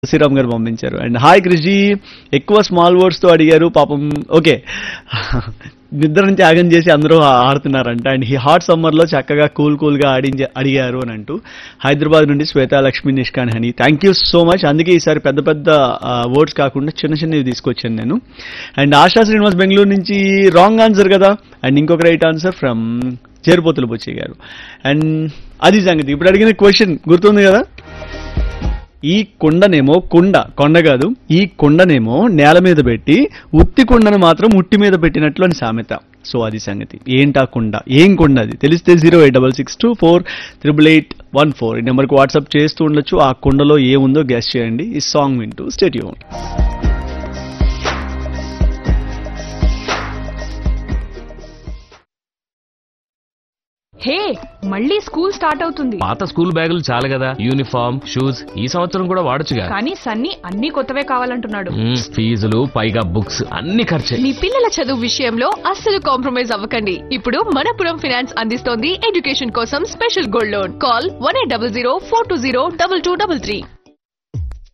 శ్రీరామ్ గారు పంపించారు and hi కృషి ఎక్కువ స్మాల్ వర్డ్స్ తో అడిగారు పాపం ఓకే నిద్రను త్యాగం చేసి అందరూ ఆడుతున్నారంట అండ్ ఈ హాట్ సమ్మర్ లో చక్కగా కూల్ కూల్ గా ఆడించ అడిగారు అని అంటూ హైదరాబాద్ నుండి శ్వేత లక్ష్మి నిష్కాన్ హని థ్యాంక్ యూ సో మచ్ అందుకే ఈసారి పెద్ద పెద్ద వర్డ్స్ కాకుండా చిన్న చిన్నవి తీసుకొచ్చాను నేను అండ్ ఆశా శ్రీనివాస్ బెంగళూరు నుంచి రాంగ్ ఆన్సర్ కదా అండ్ ఇంకొక right answer from Cherupothulu Bochayya గారు అండ్ అది సంగతి ఇప్పుడు అడిగిన క్వశ్చన్ గుర్తుంది కదా ఈ కుండనేమో కుండ కొండ కాదు ఈ కుండనేమో నేల మీద పెట్టి ఉత్తి కుండను మాత్రం ఉట్టి మీద పెట్టినట్లు అని సామెత సో అది సంగతి ఏంటా కుండ ఏం కుండ అది తెలిస్తే zero eight double six two four triple eight one four ఈ నెంబర్కి వాట్సాప్ చేస్తూ ఉండొచ్చు ఆ కుండలో ఏముందో గెస్ట్ చేయండి ఈ సాంగ్ వింటూ స్టేట్యూన్ హే మళ్ళీ స్కూల్ స్టార్ట్ అవుతుంది పాత స్కూల్ బ్యాగులు చాలు కదా యూనిఫామ్ షూస్ ఈ సంవత్సరం కూడా వాడొచ్చుగా కానీ సన్నీ అన్ని కొత్తవే కావాలంటున్నాడు మ్మ్, ఫీజులు పైగా బుక్స్ అన్ని ఖర్చే మీ పిల్లల చదువు విషయంలో అస్సలు కాంప్రమైజ్ అవ్వకండి ఇప్పుడు మనపురం ఫైనాన్స్ అందిస్తోంది ఎడ్యుకేషన్ కోసం special gold loan call one eight double zero four two zero double two double three